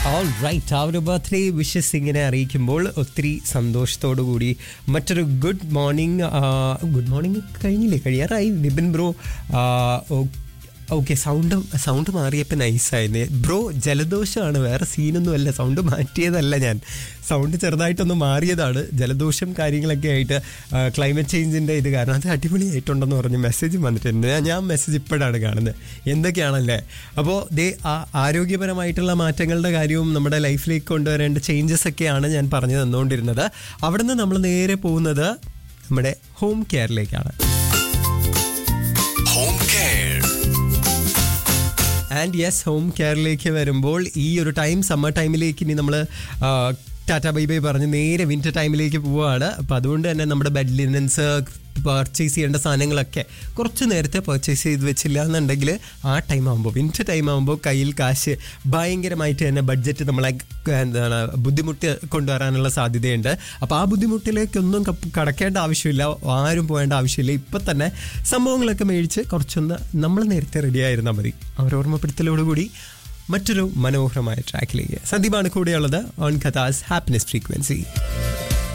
All right ആ ഒരു birthday wishes ഇങ്ങനെ അറിയിക്കുമ്പോൾ ഒത്തിരി സന്തോഷത്തോടു കൂടി മറ്റൊരു ഗുഡ് മോർണിംഗ് ഗുഡ് മോർണിംഗ് കഴിഞ്ഞില്ലേ കഴിയാറായി Vipin bro okay sound sound മാറിയപ്പോൾ നൈസായിരുന്നു ബ്രോ ജലദോഷമാണ് വേറെ സീനൊന്നും അല്ല സൗണ്ട് മാറ്റിയതല്ല ഞാൻ സൗണ്ട് ചെറുതായിട്ടൊന്ന് മാറിയതാണ് ജലദോഷം കാര്യങ്ങളൊക്കെ ആയിട്ട് ക്ലൈമറ്റ് ചേഞ്ചിൻ്റെ ഇത് കാരണം അത് അടിപൊളിയായിട്ടുണ്ടെന്ന് പറഞ്ഞ് മെസ്സേജ് വന്നിട്ടുണ്ട് ഞാൻ- ഞാൻ മെസ്സേജ് ഇപ്പോഴാണ് കാണുന്നത് എന്തൊക്കെയാണല്ലേ അപ്പോൾ ദേ ആ ആരോഗ്യപരമായിട്ടുള്ള മാറ്റങ്ങളുടെ കാര്യവും നമ്മുടെ ലൈഫിലേക്ക് കൊണ്ടുവരേണ്ട ചേഞ്ചസ് ഒക്കെയാണ് ഞാൻ പറഞ്ഞു തന്നുകൊണ്ടിരുന്നത് അവിടുന്ന് നമ്മൾ നേരെ പോകുന്നത് നമ്മുടെ ഹോം കെയറിലേക്കാണ് Home Care. And yes home കെയറിലേക്ക് വരുമ്പോൾ ഈ ഒരു ടൈം സമ്മർ ടൈമിലേക്ക് ഇനി നമ്മൾ ടാറ്റ ബൈ ബൈ പറഞ്ഞ് നേരെ വിന്റർ ടൈമിലേക്ക് പോവുകയാണ് അപ്പം അതുകൊണ്ട് തന്നെ നമ്മുടെ ബെഡ് ലിനൻസ് പർച്ചേസ് ചെയ്യേണ്ട സാധനങ്ങളൊക്കെ കുറച്ച് നേരത്തെ പർച്ചേസ് ചെയ്ത് വെച്ചില്ല എന്നുണ്ടെങ്കിൽ ആ ടൈം ആകുമ്പോൾ വിന്റർ ടൈം ആകുമ്പോൾ കയ്യിൽ കാശ് ഭയങ്കരമായിട്ട് തന്നെ ബഡ്ജറ്റ് നമ്മളെ എന്താണ് ബുദ്ധിമുട്ട് കൊണ്ടുവരാനുള്ള സാധ്യതയുണ്ട് അപ്പോൾ ആ ബുദ്ധിമുട്ടിലേക്കൊന്നും കപ്പ് കടക്കേണ്ട ആവശ്യമില്ല ആരും പോകേണ്ട ആവശ്യമില്ല ഇപ്പം തന്നെ സംഭവങ്ങളൊക്കെ മേടിച്ച് കുറച്ചൊന്ന് നമ്മൾ നേരത്തെ റെഡി ആയിരുന്നാൽ മതി ആ ഒരു ഓർമ്മപ്പെടുത്തലോടുകൂടി മറ്റൊരു മനോഹരമായ ട്രാക്കിലേക്ക് സന്ദീപാണ് കൂടെയുള്ളത് ഓൺ കഥാസ് ഹാപ്പിനെസ് ഫ്രീക്വൻസി